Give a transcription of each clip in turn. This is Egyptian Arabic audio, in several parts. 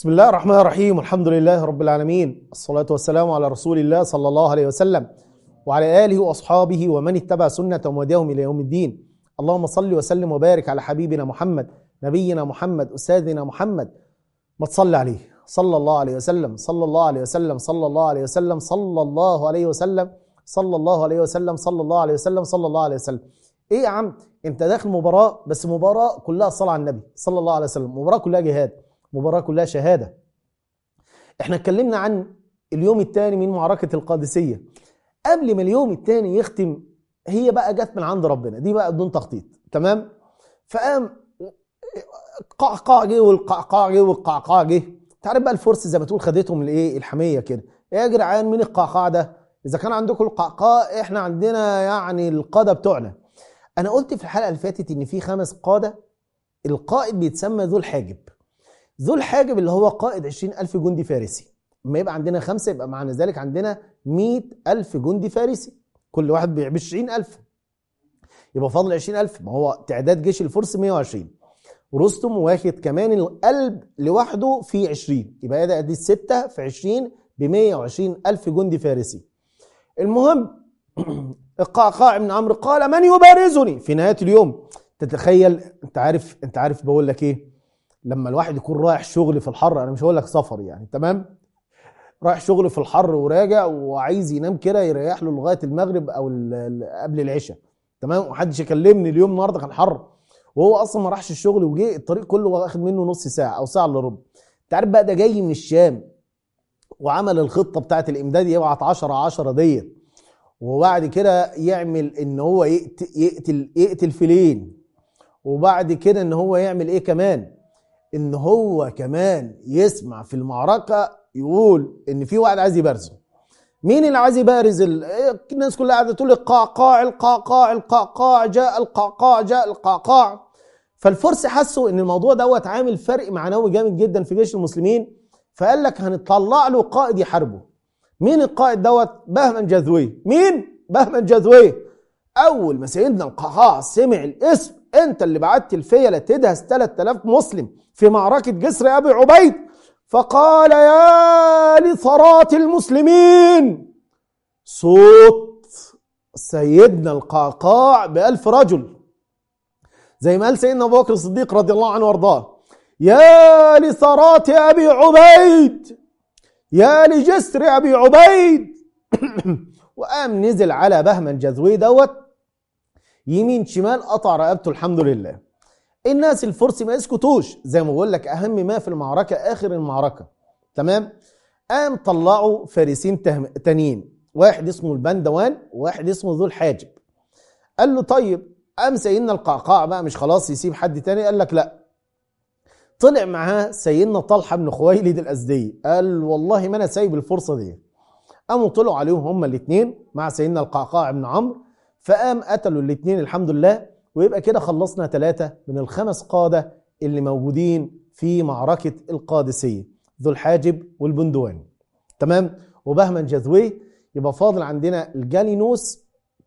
بسم الله الرحمن الرحيم والحمد لله رب العالمين الصلاة والسلام على رسول الله صلى الله عليه وسلم وعلى آله وأصحابه ومن اتبع سنة ومديهم إلى يوم الدين اللهم صل وسلم وبارك على حبيبنا محمد نبينا محمد أستاذنا محمد ما تصلي عليه صلى الله عليه وسلم صلى الله عليه وسلم صلى الله عليه وسلم صلى الله عليه وسلم صلى الله عليه وسلم صلى الله عليه وسلم صلى الله عليه وسلم ايه يا عم انت داخل مباراة بس مباراة كلها الصلاة على النبي صلى الله عليه وسلم مباراة كلها جهاد مباراة كلها شهادة احنا اتكلمنا عن اليوم الثاني من معركة القادسية قبل ما اليوم الثاني يختم هي بقى جت من عند ربنا دي بقى بدون تخطيط تمام فقام قعقاع جه والقعقاع جه والقعقاع جه تعرف بقى الفرس زي ما تقول خدتهم الايه الحميه كده ايه يا جدعان مين القعقاع ده اذا كان عندكم القعقاع احنا عندنا يعني القاده بتوعنا انا قلت في الحلقه اللي فاتت ان في خمس قاده القائد بيتسمى ذو الحاجب ذو الحاجب اللي هو قائد 20000 جندي فارسي لما يبقى عندنا خمسة يبقى معنى ذلك عندنا 100000 جندي فارسي كل واحد ب 20000 يبقى فاضل 20000 ما هو تعداد جيش الفرس 120 ورستم واخد كمان القلب لوحده في 20 يبقى ده دي 6 في 20 ب 120 ألف جندي فارسي المهم القعقاع بن عمرو قال من يبارزني في نهاية اليوم تتخيل انت عارف انت عارف بقول لك ايه لما الواحد يكون رايح شغل في الحر انا مش هقول لك سفر يعني تمام رايح شغل في الحر وراجع وعايز ينام كده يريح له لغايه المغرب او قبل العشاء تمام ومحدش يكلمني اليوم النهارده كان حر وهو اصلا ما راحش الشغل وجه الطريق كله واخد منه نص ساعه او ساعه الا ربع انت عارف بقى ده جاي من الشام وعمل الخطه بتاعه الامداد يبعت 10 10 ديت وبعد كده يعمل ان هو يقتل يقتل, يقتل فيلين وبعد كده ان هو يعمل ايه كمان ان هو كمان يسمع في المعركه يقول ان في واحد عايز يبارزه مين اللي عايز يبارز الناس كلها قاعده تقول القعقاع القعقاع القعقاع جاء القعقاع جاء القعقاع فالفرس حسوا ان الموضوع دوت عامل فرق معنوي جامد جدا في جيش المسلمين فقال لك هنطلع له قائد يحاربه مين القائد دوت بهمن جذوي مين بهمن جذوي اول ما سيدنا القعقاع سمع الاسم انت اللي بعت الفيله تدهس 3000 مسلم في معركه جسر ابي عبيد فقال يا لثرات المسلمين صوت سيدنا القعقاع بألف رجل زي ما قال سيدنا أبو بكر الصديق رضي الله عنه وارضاه يا لثرات أبي عبيد يا لجسر أبي عبيد وقام نزل على بهمن جذوي دوت يمين شمال قطع رقبته الحمد لله الناس الفرس ما يسكتوش زي ما بقول لك اهم ما في المعركه اخر المعركه تمام قام طلعوا فارسين تانيين واحد اسمه البندوان وواحد اسمه ذو الحاجب قال له طيب قام سيدنا القعقاع بقى مش خلاص يسيب حد تاني قال لك لا طلع معاه سيدنا طلحه بن خويلد الازدي قال والله ما انا سايب الفرصه دي قاموا طلعوا عليهم هما الاثنين مع سيدنا القعقاع بن عمرو فقام قتلوا الاثنين الحمد لله ويبقى كده خلصنا ثلاثة من الخمس قادة اللي موجودين في معركة القادسية ذو الحاجب والبندوان تمام وبهمن جذوي يبقى فاضل عندنا الجالينوس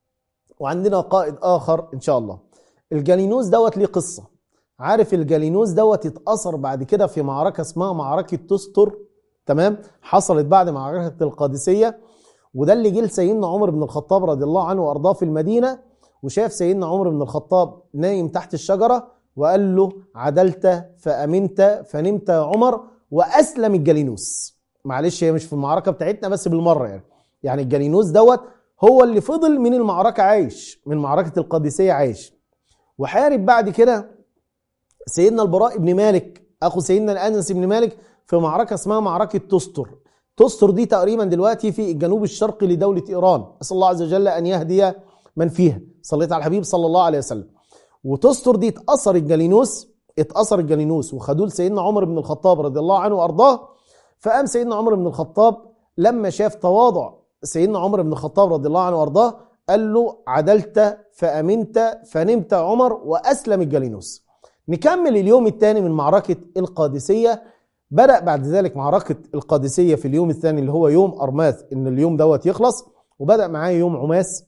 وعندنا قائد آخر إن شاء الله الجالينوس دوت ليه قصة عارف الجالينوس دوت اتأثر بعد كده في معركة اسمها معركة تستر تمام حصلت بعد معركة القادسية وده اللي جه لسيدنا عمر بن الخطاب رضي الله عنه وارضاه في المدينه وشاف سيدنا عمر بن الخطاب نايم تحت الشجرة وقال له عدلت فأمنت فنمت يا عمر وأسلم الجالينوس معلش هي مش في المعركة بتاعتنا بس بالمرة يعني يعني الجالينوس دوت هو اللي فضل من المعركة عايش من معركة القادسية عايش وحارب بعد كده سيدنا البراء بن مالك أخو سيدنا الأنس بن مالك في معركة اسمها معركة تستر تستر دي تقريبا دلوقتي في الجنوب الشرقي لدولة إيران أسأل الله عز وجل أن يهدي من فيها صليت على الحبيب صلى الله عليه وسلم وتستر دي اتأثر الجالينوس اتأثر الجالينوس وخدوه لسيدنا عمر بن الخطاب رضي الله عنه وارضاه فقام سيدنا عمر بن الخطاب لما شاف تواضع سيدنا عمر بن الخطاب رضي الله عنه وارضاه قال له عدلت فأمنت فنمت عمر وأسلم الجالينوس نكمل اليوم الثاني من معركة القادسية بدأ بعد ذلك معركة القادسية في اليوم الثاني اللي هو يوم أرماث إن اليوم دوت يخلص وبدأ معاه يوم عماس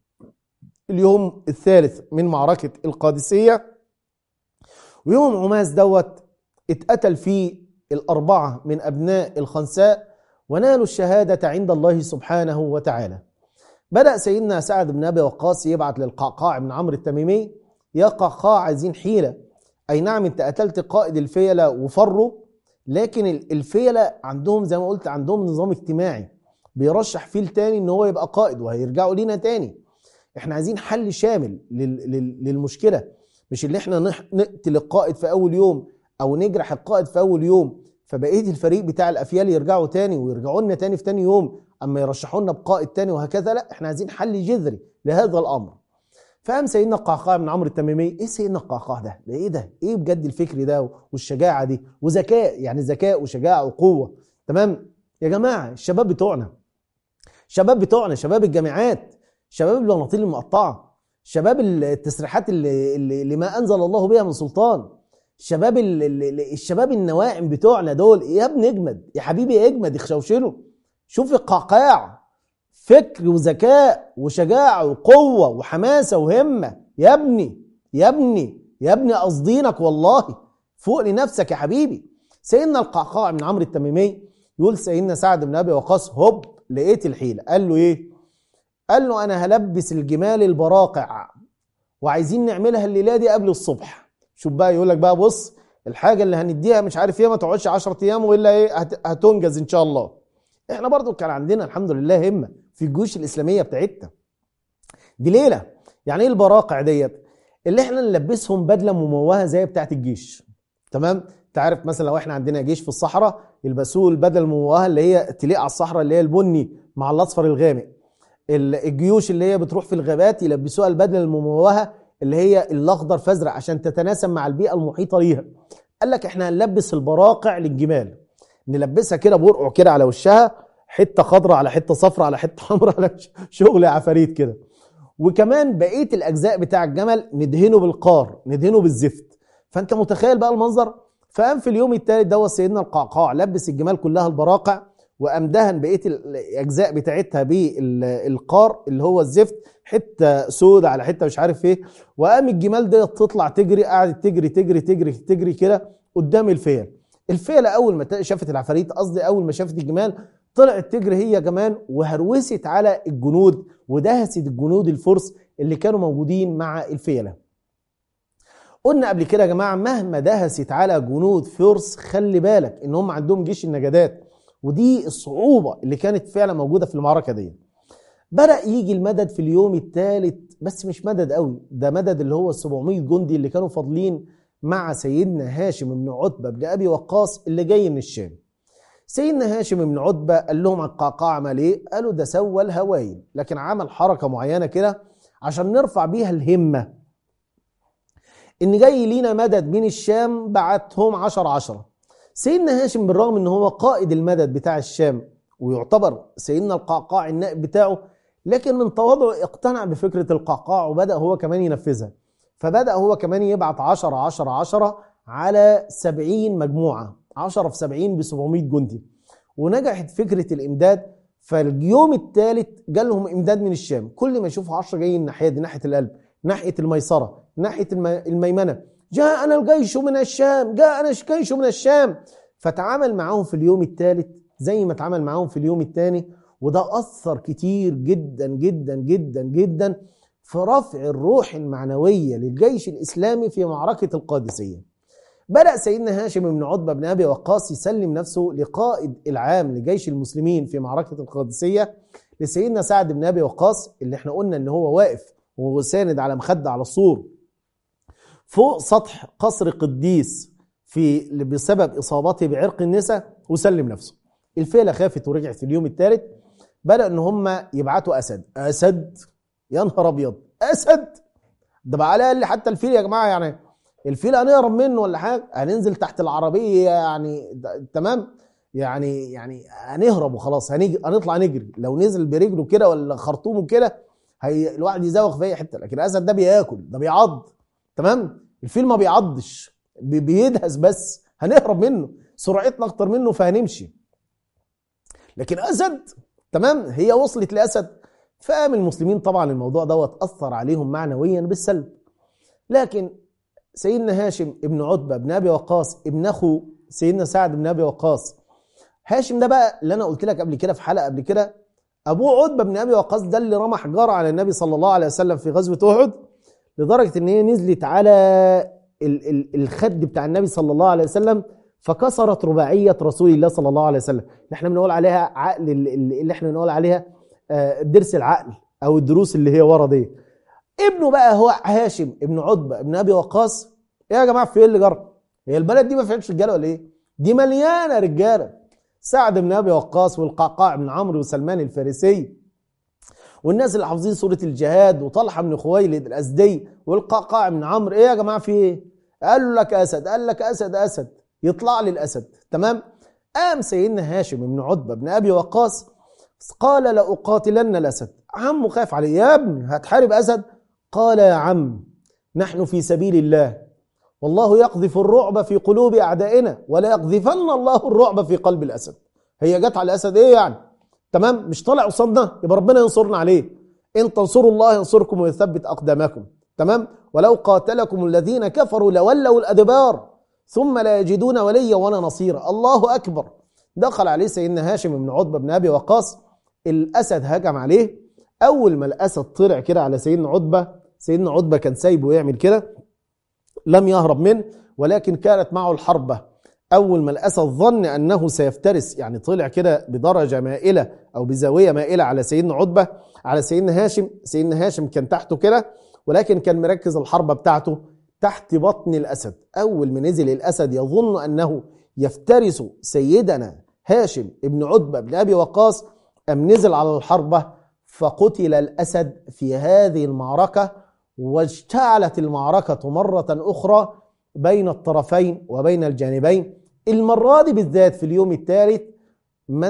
اليوم الثالث من معركة القادسية ويوم عماس دوت اتقتل فيه الأربعة من أبناء الخنساء ونالوا الشهادة عند الله سبحانه وتعالى بدأ سيدنا سعد بن أبي وقاص يبعت للقعقاع بن عمرو التميمي يا قعقاع عايزين حيلة أي نعم أنت قتلت قائد الفيلة وفروا لكن الفيلة عندهم زي ما قلت عندهم نظام اجتماعي بيرشح فيل تاني ان هو يبقى قائد وهيرجعوا لينا تاني احنا عايزين حل شامل للمشكله مش اللي احنا نقتل القائد في اول يوم او نجرح القائد في اول يوم فبقيه الفريق بتاع الافيال يرجعوا تاني ويرجعوا لنا تاني في تاني يوم اما يرشحوا لنا بقائد تاني وهكذا لا احنا عايزين حل جذري لهذا الامر فقام سيدنا القعقاع بن عمرو التميمي ايه سيدنا القعقاع ده؟ ده ايه ده؟ ايه بجد الفكر ده والشجاعه دي وذكاء يعني ذكاء وشجاعه وقوه تمام؟ يا جماعه الشباب بتوعنا شباب بتوعنا شباب الجامعات شباب البناطيل المقطعه شباب التسريحات اللي, اللي ما انزل الله بها من سلطان شباب الشباب النواعم بتوعنا دول يا ابني اجمد يا حبيبي اجمد يخشوشنوا شوف القعقاع فكر وذكاء وشجاعة وقوة وحماسة وهمة يا ابني يا ابني يا ابني قصدينك والله فوق لنفسك يا حبيبي سيدنا القعقاع من عمرو التميمي يقول سيدنا سعد بن ابي وقاص هوب لقيت الحيلة قال له ايه قال له انا هلبس الجمال البراقع وعايزين نعملها الليله دي قبل الصبح شوف بقى يقول لك بقى بص الحاجه اللي هنديها مش عارف ايه ما تقعدش 10 ايام والا ايه هتنجز ان شاء الله احنا برضو كان عندنا الحمد لله همه في الجيوش الاسلاميه بتاعتنا دي ليله يعني ايه البراقع ديت اللي احنا نلبسهم بدله مموهه زي بتاعه الجيش تمام تعرف مثلا لو احنا عندنا جيش في الصحراء يلبسوه البدله المموهه اللي هي تليق على الصحراء اللي هي البني مع الاصفر الغامق الجيوش اللي هي بتروح في الغابات يلبسوها البدله المموهه اللي هي الاخضر فازرق عشان تتناسب مع البيئه المحيطه ليها قال لك احنا هنلبس البراقع للجمال نلبسها كده برقع كده على وشها حته خضراء على حته صفراء على حته حمراء على شغل عفاريت كده وكمان بقيه الاجزاء بتاع الجمل ندهنه بالقار ندهنه بالزفت فانت متخيل بقى المنظر فقام في اليوم الثالث دوت سيدنا القعقاع لبس الجمال كلها البراقع وقام دهن بقيه الاجزاء بتاعتها بالقار اللي هو الزفت حته سودة على حته مش عارف ايه وقام الجمال ديت تطلع تجري قعدت تجري تجري تجري تجري كده قدام الفيل الفيله اول ما شافت العفاريت قصدي اول ما شافت الجمال طلعت تجري هي كمان وهروست على الجنود ودهست الجنود الفرس اللي كانوا موجودين مع الفيله قلنا قبل كده يا جماعه مهما دهست على جنود فرس خلي بالك ان هم عندهم جيش النجدات ودي الصعوبه اللي كانت فعلا موجوده في المعركه دي بدا يجي المدد في اليوم الثالث بس مش مدد قوي ده مدد اللي هو ال 700 جندي اللي كانوا فاضلين مع سيدنا هاشم بن عتبه بن ابي وقاص اللي جاي من الشام سيدنا هاشم بن عتبه قال لهم القعقاع عمل ايه قالوا ده سوى الهوايل لكن عمل حركه معينه كده عشان نرفع بيها الهمه ان جاي لينا مدد من الشام بعتهم 10 10 سيدنا هاشم بالرغم ان هو قائد المدد بتاع الشام ويعتبر سيدنا القعقاع النائب بتاعه لكن من تواضعه اقتنع بفكرة القعقاع وبدأ هو كمان ينفذها فبدأ هو كمان يبعت 10 10 10 على 70 مجموعة 10 في 70 ب 700 جندي ونجحت فكرة الإمداد فاليوم الثالث جالهم إمداد من الشام كل ما يشوفوا 10 جايين الناحية دي ناحية القلب ناحية الميسرة ناحية الميمنة جاءنا الجيش من الشام جاءنا الجيش من الشام فتعامل معاهم في اليوم الثالث زي ما اتعامل معاهم في اليوم الثاني وده أثر كتير جدا جدا جدا جدا في رفع الروح المعنوية للجيش الإسلامي في معركة القادسية بدأ سيدنا هاشم بن عتبة بن أبي وقاص يسلم نفسه لقائد العام لجيش المسلمين في معركة القادسية لسيدنا سعد بن أبي وقاص اللي احنا قلنا ان هو واقف وهو ساند على مخدة على السور فوق سطح قصر قديس في بسبب اصابته بعرق النساء وسلم نفسه الفيله خافت ورجعت في اليوم الثالث بدا ان هم يبعتوا اسد اسد يا نهار ابيض اسد ده بقى على الاقل حتى الفيل يا جماعه يعني الفيل هنهرب منه ولا حاجه هننزل تحت العربيه يعني تمام يعني يعني هنهرب وخلاص هنيجي هنطلع نجري لو نزل برجله كده ولا خرطومه كده هي الواحد يزوغ في اي حته لكن الاسد ده بياكل ده بيعض تمام الفيل ما بيعضش بيدهس بس هنهرب منه سرعتنا اكتر منه فهنمشي لكن اسد تمام هي وصلت لاسد فقام المسلمين طبعا الموضوع دوت اثر عليهم معنويا بالسلب لكن سيدنا هاشم ابن عتبه بن ابي وقاص ابن اخو سيدنا سعد بن ابي وقاص هاشم ده بقى اللي انا قلت لك قبل كده في حلقه قبل كده ابوه عتبه بن ابي وقاص ده اللي رمى حجاره على النبي صلى الله عليه وسلم في غزوه احد لدرجه ان هي نزلت على ال- ال- الخد بتاع النبي صلى الله عليه وسلم فكسرت رباعيه رسول الله صلى الله عليه وسلم اللي احنا بنقول عليها عقل ال- ال- اللي احنا بنقول عليها آه، درس العقل او الدروس اللي هي ورا دي ابنه بقى هو هاشم ابن عتبه ابن ابي وقاص ايه يا جماعه في ايه اللي جرى هي البلد دي ما فيهاش رجاله ولا ايه دي مليانه رجاله سعد بن ابي وقاص والقعقاع بن عمرو وسلمان الفارسي والناس اللي حافظين سوره الجهاد وطلحه بن خويلد الازدي والقعقاع بن عمرو ايه يا جماعه في ايه قال لك اسد قال لك اسد اسد يطلع لي الاسد تمام قام سيدنا هاشم بن عتبه بن ابي وقاص قال لاقاتلن الاسد عمه خاف عليه يا ابني هتحارب اسد قال يا عم نحن في سبيل الله والله يقذف الرعب في قلوب اعدائنا ولا يقذفن الله الرعب في قلب الاسد هي جت على الاسد ايه يعني تمام مش طالع قصادنا يبقى ربنا ينصرنا عليه ان تنصروا الله ينصركم ويثبت اقدامكم تمام ولو قاتلكم الذين كفروا لولوا الادبار ثم لا يجدون وليا ولا نصيرا الله اكبر دخل عليه سيدنا هاشم بن عتبه بن ابي وقاص الاسد هجم عليه اول ما الاسد طلع كده على سيدنا عتبه سيدنا عتبه كان سايبه يعمل كده لم يهرب منه ولكن كانت معه الحربه اول ما الاسد ظن انه سيفترس يعني طلع كده بدرجه مائله او بزاويه مائله على سيدنا عتبه على سيدنا هاشم سيدنا هاشم كان تحته كده ولكن كان مركز الحربه بتاعته تحت بطن الاسد اول ما نزل الاسد يظن انه يفترس سيدنا هاشم ابن عتبه بن ابي وقاص ام نزل على الحربه فقتل الاسد في هذه المعركه واشتعلت المعركه مره اخرى بين الطرفين وبين الجانبين المره دي بالذات في اليوم الثالث ما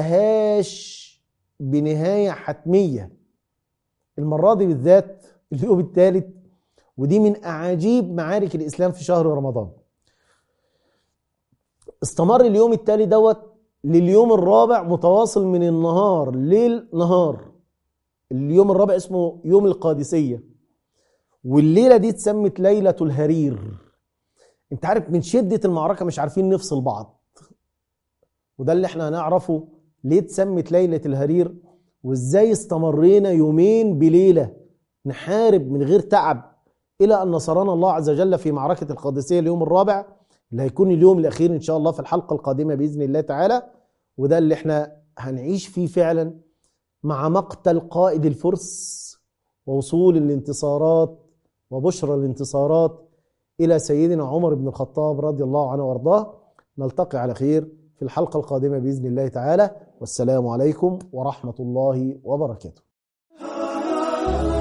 انتهاش بنهايه حتميه المره دي بالذات اليوم الثالث ودي من اعاجيب معارك الاسلام في شهر رمضان استمر اليوم التالي دوت لليوم الرابع متواصل من النهار ليل نهار اليوم الرابع اسمه يوم القادسية والليلة دي اتسمت ليلة الهرير انت عارف من شدة المعركة مش عارفين نفصل بعض وده اللي احنا هنعرفه ليه اتسمت ليلة الهرير وازاي استمرينا يومين بليلة نحارب من غير تعب الى ان نصرنا الله عز وجل في معركة القادسية اليوم الرابع اللي هيكون اليوم الاخير ان شاء الله في الحلقة القادمة باذن الله تعالى وده اللي احنا هنعيش فيه فعلا مع مقتل قائد الفرس ووصول الانتصارات وبشرى الانتصارات الى سيدنا عمر بن الخطاب رضي الله عنه وارضاه نلتقي على خير في الحلقة القادمة باذن الله تعالى والسلام عليكم ورحمة الله وبركاته